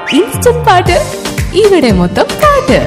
instant പാട്ട് ഇവിടെ മൊത്തം പാട്ട്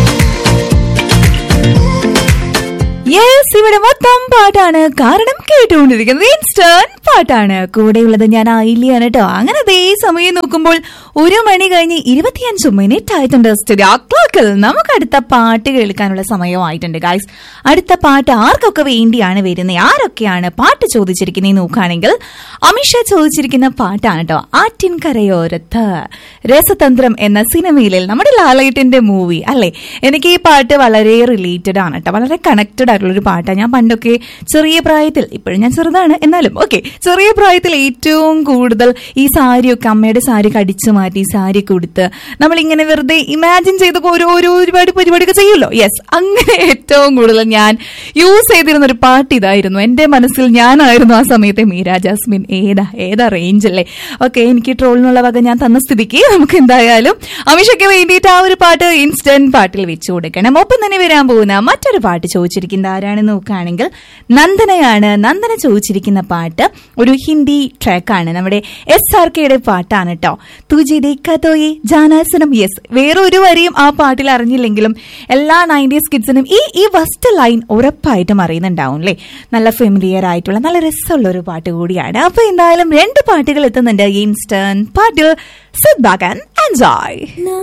യെസ് ഇവിടെ മൊത്തം പാട്ടാണ് കാരണം കേട്ടുകൊണ്ടിരിക്കുന്നത് ഇൻസ്റ്റന്റ് പാട്ടാണ് കൂടെയുള്ളത് ഞാൻ ആയില്യാണ് കേട്ടോ അങ്ങനെ അതേ സമയം നോക്കുമ്പോൾ ഒരു മണി കഴിഞ്ഞ് ഇരുപത്തിയഞ്ച് മിനിറ്റ് ആയിട്ടുണ്ട് സ്റ്റുഡിയോ ക്ലോക്കിൽ നമുക്ക് അടുത്ത പാട്ട് കേൾക്കാനുള്ള സമയമായിട്ടുണ്ട് ഗായ്സ് അടുത്ത പാട്ട് ആർക്കൊക്കെ വേണ്ടിയാണ് വരുന്നത് ആരൊക്കെയാണ് പാട്ട് ചോദിച്ചിരിക്കുന്നത് നോക്കുകയാണെങ്കിൽ അമിഷ ചോദിച്ചിരിക്കുന്ന പാട്ടാണ് കേട്ടോ ആറ്റിൻകരയോരത്ത് രസതന്ത്രം എന്ന സിനിമയിലെ നമ്മുടെ ലാലേട്ടിന്റെ മൂവി അല്ലെ എനിക്ക് ഈ പാട്ട് വളരെ റിലേറ്റഡ് ആണ് കേട്ടോ വളരെ കണക്റ്റഡ് ആയിട്ടുള്ള ഒരു പാട്ടാണ് ഞാൻ പണ്ടൊക്കെ ചെറിയ പ്രായത്തിൽ ഇപ്പോഴും ഞാൻ ചെറുതാണ് എന്നാലും ഓക്കെ ചെറിയ പ്രായത്തിൽ ഏറ്റവും കൂടുതൽ ഈ സാരിയൊക്കെ അമ്മയുടെ സാരി കടിച്ചു മാറ്റി സാരി കൊടുത്ത് നമ്മളിങ്ങനെ വെറുതെ ഇമാജിൻ ചെയ്തൊക്കെ ഓരോ ഓരോ ഒരുപാട് പരിപാടിയൊക്കെ ചെയ്യുമല്ലോ യെസ് അങ്ങനെ ഏറ്റവും കൂടുതൽ ഞാൻ യൂസ് ചെയ്തിരുന്ന ഒരു പാട്ട് ഇതായിരുന്നു എന്റെ മനസ്സിൽ ഞാനായിരുന്നു ആ സമയത്തെ മീര ജാസ്മിൻ ഏതാ ഏതാ റേഞ്ച് അല്ലേ ഓക്കെ എനിക്ക് ട്രോളിനുള്ള വക ഞാൻ തന്ന സ്ഥിതിക്ക് നമുക്ക് എന്തായാലും അമിഷയ്ക്ക് വേണ്ടിയിട്ട് ആ ഒരു പാട്ട് ഇൻസ്റ്റന്റ് പാട്ടിൽ വെച്ചു കൊടുക്കണം ഒപ്പം തന്നെ വരാൻ പോകുന്ന മറ്റൊരു പാട്ട് ചോദിച്ചിരിക്കുന്ന ആരാണെന്ന് നോക്കുകയാണെങ്കിൽ നന്ദനയാണ് നന്ദന ചോദിച്ചിരിക്കുന്ന പാട്ട് ഒരു ഹിന്ദി ട്രാക്കാണ് നമ്മുടെ എസ് ആർ കെയുടെ പാട്ടാണ് കേട്ടോ തുജി ദേഖാത്തോയെ ജാനാസനം യെസ് വേറെ ഒരു വരിയും ആ പാട്ടിൽ അറിഞ്ഞില്ലെങ്കിലും എല്ലാ നയൻറ്റീസ് കിഡ്സിനും ഈ ഈ ഫസ്റ്റ് ലൈൻ ഉറപ്പായിട്ടും അറിയുന്നുണ്ടാവും അല്ലേ നല്ല ഫെമിലിയർ ആയിട്ടുള്ള നല്ല രസമുള്ള ഒരു പാട്ട് കൂടിയാണ് അപ്പൊ എന്തായാലും രണ്ട് പാട്ടുകൾ എത്തുന്നുണ്ട് ഇൻസ്റ്റന്റ് പാട്ടിൽ സിറ്റ് ബാക്ക് ആൻഡ് എൻജോയ്